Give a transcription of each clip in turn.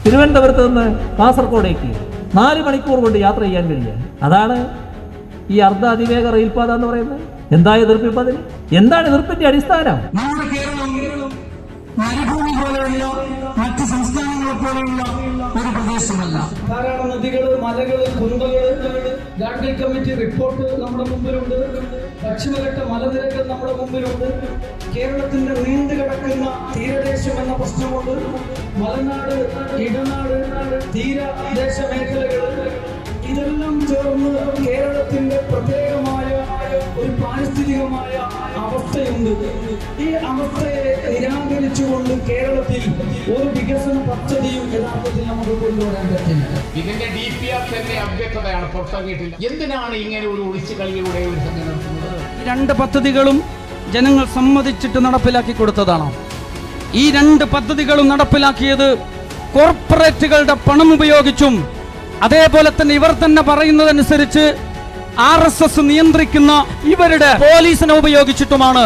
തിരുവനന്തപുരത്ത് നിന്ന് കാസർഗോഡേക്ക് നാല് മണിക്കൂർ കൊണ്ട് യാത്ര ചെയ്യാൻ കഴിയുക അതാണ് ഈ അർദ്ധ അതിവേഗ റെയിൽപാത എന്ന് പറയുന്നത് എന്താ എതിർപ്പ് ഇപ്പൊ അതിന് എന്താണ് എതിർപ്പിന്റെ അടിസ്ഥാനം നമ്മുടെ കേരളം മരുഭൂമി പോലെയുള്ള മറ്റ് സംസ്ഥാനങ്ങളെ പോലെയുള്ള ഒരു പ്രദേശമല്ല ധാരാളം നദികള് മലകള് കുന്നുകള് ഗാഡ്ഗിൽ കമ്മിറ്റി റിപ്പോർട്ട് നമ്മുടെ മുമ്പിലുണ്ട് പശ്ചിമഘട്ട മലനിരകൾ നമ്മുടെ മുമ്പിലുണ്ട് കേരളത്തിന്റെ നീണ്ടു കിടക്കുന്ന തീരദേശം എന്ന പ്രശ്നമുണ്ട് മലനാട് ഇടനാട് തീരദേശ മേഖലകൾ ഇതെല്ലാം ചേർന്ന് കേരളത്തിന്റെ പ്രത്യേകമായ ഒരു പാരിസ്ഥിതികമായ അവസ്ഥയുണ്ട് ഈ അവസ്ഥയെ നിരാകരിച്ചുകൊണ്ട് കേരളത്തിൽ ഒരു വികസന പദ്ധതിയും യഥാർത്ഥത്തിൽ നമുക്ക് കൊണ്ടുവരാൻ പറ്റില്ല ഇതിന്റെ ഡി പി ആർ തന്നെ അവ്യക്തതയാണ് പുറത്തിറങ്ങിയിട്ടില്ല എന്തിനാണ് ഇങ്ങനെ ഒരു ഒളിച്ചു കളിയിലൂടെ ഒരു സംഘം നടത്തുന്നത് ഈ രണ്ട് പദ്ധതികളും ജനങ്ങൾ സമ്മതിച്ചിട്ട് നടപ്പിലാക്കി കൊടുത്തതാണ് ഈ രണ്ട് പദ്ധതികളും നടപ്പിലാക്കിയത് കോർപ്പറേറ്റുകളുടെ പണം ഉപയോഗിച്ചും അതേപോലെ തന്നെ ഇവർ തന്നെ പറയുന്നതനുസരിച്ച് ആർ എസ് എസ് നിയന്ത്രിക്കുന്ന ഇവരുടെ പോലീസിനെ ഉപയോഗിച്ചിട്ടുമാണ്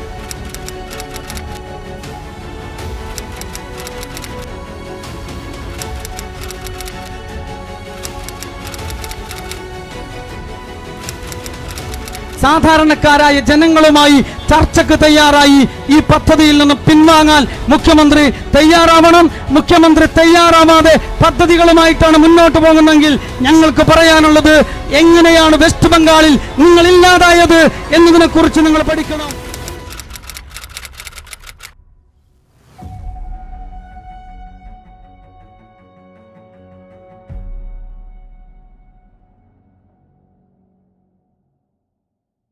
സാധാരണക്കാരായ ജനങ്ങളുമായി ചർച്ചയ്ക്ക് തയ്യാറായി ഈ പദ്ധതിയിൽ നിന്ന് പിൻവാങ്ങാൻ മുഖ്യമന്ത്രി തയ്യാറാവണം മുഖ്യമന്ത്രി തയ്യാറാവാതെ പദ്ധതികളുമായിട്ടാണ് മുന്നോട്ട് പോകുന്നതെങ്കിൽ ഞങ്ങൾക്ക് പറയാനുള്ളത് എങ്ങനെയാണ് വെസ്റ്റ് ബംഗാളിൽ നിങ്ങൾ ഇല്ലാതായത് എന്നതിനെ കുറിച്ച് നിങ്ങൾ പഠിക്കണം